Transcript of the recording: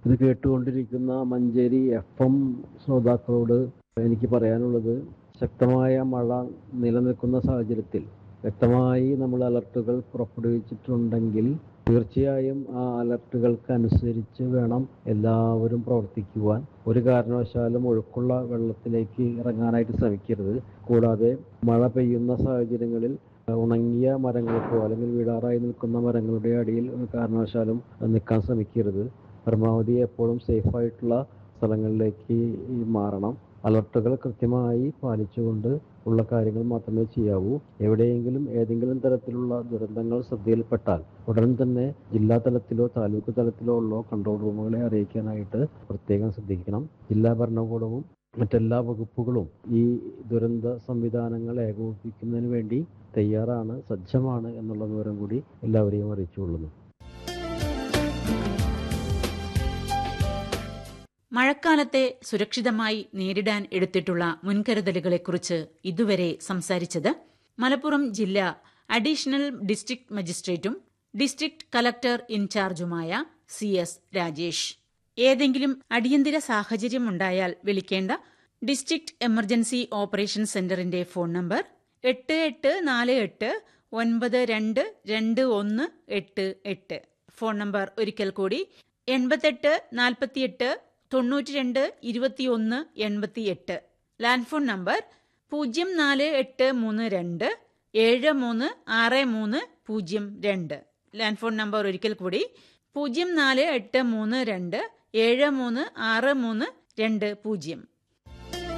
ഇത് കേട്ടുകൊണ്ടിരിക്കുന്ന Manjeri F M ശ്രോതാക്കളോട് എനിക്ക് പറയാനുള്ളത് ശക്തമായ മഴ നിലനിൽക്കുന്ന സാഹചര്യത്തിൽ വ്യക്തമായി നമ്മൾ അലർട്ടുകൾ പുറപ്പെടുവിച്ചിട്ടുണ്ടെങ്കിൽ തീർച്ചയായും ആ അലർട്ടുകൾക്ക് അനുസരിച്ച് വേണം എല്ലാവരും പ്രവർത്തിക്കുവാൻ ഒരു കാരണവശാലും ഒഴുക്കുള്ള വെള്ളത്തിലേക്ക് ഇറങ്ങാനായിട്ട് ശ്രമിക്കരുത് കൂടാതെ മഴ പെയ്യുന്ന സാഹചര്യങ്ങളിൽ ഉണങ്ങിയ മരങ്ങൾക്കോ അല്ലെങ്കിൽ വീടാറായി നിൽക്കുന്ന മരങ്ങളുടെ അടിയിൽ ഒരു കാരണവശാലും നിൽക്കാൻ ശ്രമിക്കരുത് പരമാവധി എപ്പോഴും സേഫായിട്ടുള്ള സ്ഥലങ്ങളിലേക്ക് മാറണം അലർട്ടുകൾ കൃത്യമായി പാലിച്ചുകൊണ്ട് ഉള്ള കാര്യങ്ങൾ മാത്രമേ ചെയ്യാവൂ എവിടെയെങ്കിലും ഏതെങ്കിലും തരത്തിലുള്ള ദുരന്തങ്ങൾ ശ്രദ്ധയിൽപ്പെട്ടാൽ ഉടൻ തന്നെ ജില്ലാ തലത്തിലോ താലൂക്ക് തലത്തിലോ ഉള്ള കൺട്രോൾ റൂമുകളെ അറിയിക്കാനായിട്ട് പ്രത്യേകം ശ്രദ്ധിക്കണം ജില്ലാ ഭരണകൂടവും മറ്റെല്ലാ വകുപ്പുകളും ഈ ദുരന്ത സംവിധാനങ്ങൾ ഏകോപിപ്പിക്കുന്നതിന് വേണ്ടി തയ്യാറാണ് സജ്ജമാണ് എന്നുള്ള വിവരം കൂടി എല്ലാവരെയും അറിയിച്ചുകൊള്ളുന്നു മഴക്കാലത്തെ സുരക്ഷിതമായി നേരിടാൻ എടുത്തിട്ടുള്ള മുൻകരുതലുകളെക്കുറിച്ച് ഇതുവരെ സംസാരിച്ചത് മലപ്പുറം ജില്ലാ അഡീഷണൽ ഡിസ്ട്രിക്ട് മജിസ്ട്രേറ്റും ഡിസ്ട്രിക്ട് കലക്ടർ ഇൻചാർജുമായ സി എസ് രാജേഷ് ഏതെങ്കിലും അടിയന്തര സാഹചര്യമുണ്ടായാൽ വിളിക്കേണ്ട ഡിസ്ട്രിക്ട് എമർജൻസി ഓപ്പറേഷൻ സെന്ററിന്റെ ഫോൺ നമ്പർ എട്ട് എട്ട് നാല് എട്ട് ഒൻപത് രണ്ട് രണ്ട് ഒന്ന് എട്ട് എട്ട് ഫോൺ നമ്പർ ഒരിക്കൽ കൂടി എൺപത്തെട്ട് നാൽപ്പത്തിയെട്ട് തൊണ്ണൂറ്റി രണ്ട് ഇരുപത്തിയൊന്ന് എൺപത്തിയെട്ട് ലാൻഡ് ഫോൺ നമ്പർ പൂജ്യം നാല് എട്ട് മൂന്ന് രണ്ട് ഏഴ് മൂന്ന് ആറ് മൂന്ന് പൂജ്യം രണ്ട് ലാൻഡ് ഫോൺ നമ്പർ ഒരിക്കൽ കൂടി പൂജ്യം നാല് എട്ട് മൂന്ന് രണ്ട് ഏഴ് മൂന്ന് ആറ് മൂന്ന് രണ്ട് പൂജ്യം